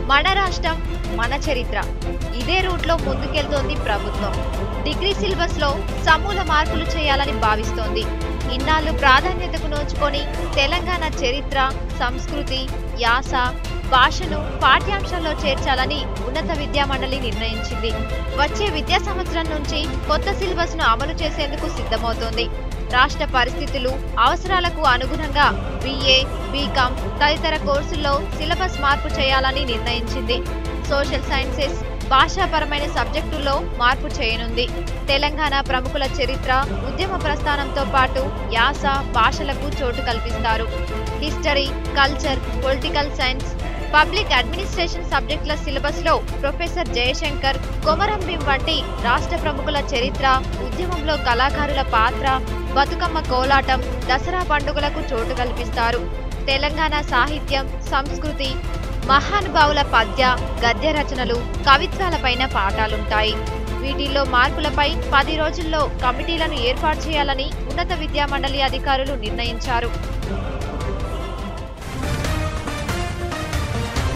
మన రాష్ట్రం మన చరిత్ర ఇదే రూట్లో ముందుకెళ్తోంది ప్రభుత్వం డిగ్రీ సిలబస్ లో సమూల మార్పులు చేయాలని భావిస్తోంది ఇన్నాళ్ళు ప్రాధాన్యతకు నోచుకొని తెలంగాణ చరిత్ర సంస్కృతి యాస భాషను పాఠ్యాంశాల్లో చేర్చాలని ఉన్నత విద్యా మండలి నిర్ణయించింది వచ్చే విద్యా సంవత్సరం నుంచి కొత్త సిలబస్ ను అమలు చేసేందుకు సిద్ధమవుతోంది రాష్ట్ర పరిస్థితులు అవసరాలకు అనుగుణంగా బిఏ బీకామ్ తదితర కోర్సుల్లో సిలబస్ మార్పు చేయాలని నిర్ణయించింది సోషల్ సైన్సెస్ భాషాపరమైన సబ్జెక్టుల్లో మార్పు చేయనుంది తెలంగాణ ప్రముఖుల చరిత్ర ఉద్యమ ప్రస్థానంతో పాటు యాస భాషలకు చోటు కల్పిస్తారు history culture political science public administration సబ్జెక్టుల సిలబస్ లో ప్రొఫెసర్ జయశంకర్ కొమరం భీం వంటి రాష్ట్ర ప్రముఖుల చరిత్ర ఉద్యమంలో కళాకారుల పాత్ర బతుకమ్మ కోలాటం దసరా పండుగలకు చోటు కల్పిస్తారు తెలంగాణ సాహిత్యం సంస్కృతి మహానుభావుల పద్య గద్య రచనలు కవిత్వాలపైన పాఠాలుంటాయి వీటిల్లో మార్పులపై పది రోజుల్లో కమిటీలను ఏర్పాటు చేయాలని ఉన్నత విద్యా మండలి అధికారులు నిర్ణయించారు